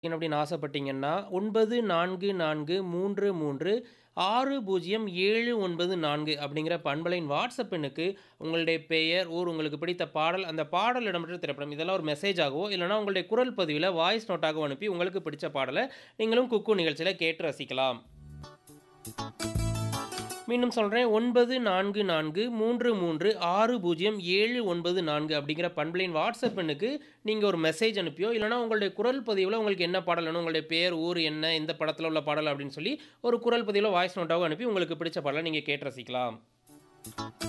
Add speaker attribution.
Speaker 1: அப்படின்னு ஆசைப்பட்டீங்கன்னா, 9443360794 அப்படிங்கிற பண்பலையின் வாட்ஸ்அப் எண்ணுக்கு உங்களுடைய பெயர், ஊர், உங்களுக்கு பிடித்த பாடல், அந்த பாடல் இடம்பெற்ற திரைப்படம் இதெல்லாம் ஒரு மெசேஜாகவோ, இல்லன்னா உங்களுடைய குரல் பதிவில வாய்ஸ் நோட்டாகவோ அனுப்பி உங்களுக்கு பிடிச்ச பாடல நீங்களும் குக்கூ நிகழ்ச்சியில கேட்டு ரசிக்கலாம். மீண்டும் சொல்றேன் 9443360794 அப்படிங்கிற பண்பலையின் வாட்ஸ்அப் எண்ணுக்கு நீங்க ஒரு மெசேஜ் அனுப்பியோ, இல்லன்னா உங்களுடைய குரல் பதிவுல உங்களுக்கு என்ன பாடல் வேணும், உங்களுடைய பேர், ஊர் என்ன, எந்த படத்துல உள்ள பாடல் அப்படின்னு சொல்லி ஒரு குரல் பதிவுல வாய்ஸ் நோட்டாவோ அனுப்பி உங்களுக்கு பிடிச்ச பாடல நீங்க கேட்டு ரசிக்கலாம்.